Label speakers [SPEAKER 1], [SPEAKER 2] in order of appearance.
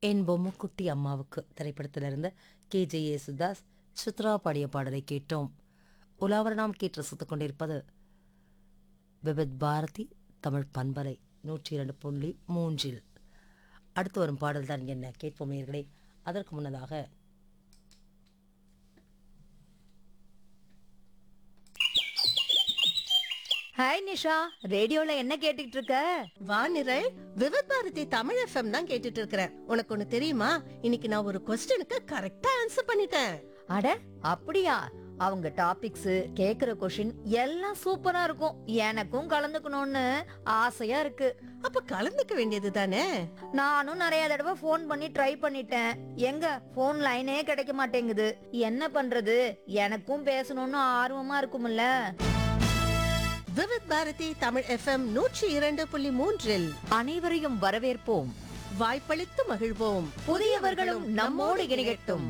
[SPEAKER 1] என் பொம்முக்குட்டி அம்மாவுக்கு திரைப்படத்திலிருந்து K J Yesudas Chitra பாடிய பாடலை கேட்டோம் உலாவர நாம் கேட்டு ரசித்துக் கொண்டிருப்பது விபத் பாரதி தமிழ் பண்பலை நூற்றி இரண்டு புள்ளி மூன்றில் அடுத்து வரும் பாடல் தான் என்ன கேட்போம் நேயர்களே அதற்கு முன்னதாக
[SPEAKER 2] ஹாய் நிஷா ரேடியோல என்ன கேட்டுட்டு இருக்க
[SPEAKER 3] வானிரல் விவத் பாரதி தமிழ் எஃப்எம் தான் கேட்டுட்டு இருக்கிறேன் உனக்கு ஒண்ணு தெரியுமா இன்னைக்கு நான் ஒரு கொஸ்டினுக்கு கரெக்டா ஆன்சர் பண்ணிட்டேன்
[SPEAKER 2] அட அப்படியா அவங்க டாபிக்ஸ் கேக்குற கொஷின் எல்லாம் சூப்பரா இருக்கும் எனக்கும் கலந்துக்கணும்னு ஆசையா இருக்கு
[SPEAKER 3] அப்ப கலந்துக்க வேண்டியது தானே
[SPEAKER 2] நானும் நிறைய தடவை ஃபோன் பண்ணி ட்ரை பண்ணிட்டேன் எங்க ஃபோன் லைனே கிடைக்க மாட்டேங்குது என்ன பண்றது எனக்கும் பேசணும்னு ஆர்வமா இருக்கும்ல
[SPEAKER 3] விவத் பாரதி தமிழ் எஃப்எம் நூற்றி இரண்டு புள்ளி மூன்றில்
[SPEAKER 2] அனைவரையும் வரவேற்போம்
[SPEAKER 3] வாய்ப்பளித்து மகிழ்வோம்
[SPEAKER 2] புதியவர்களும் நம்மோடு இணையட்டும்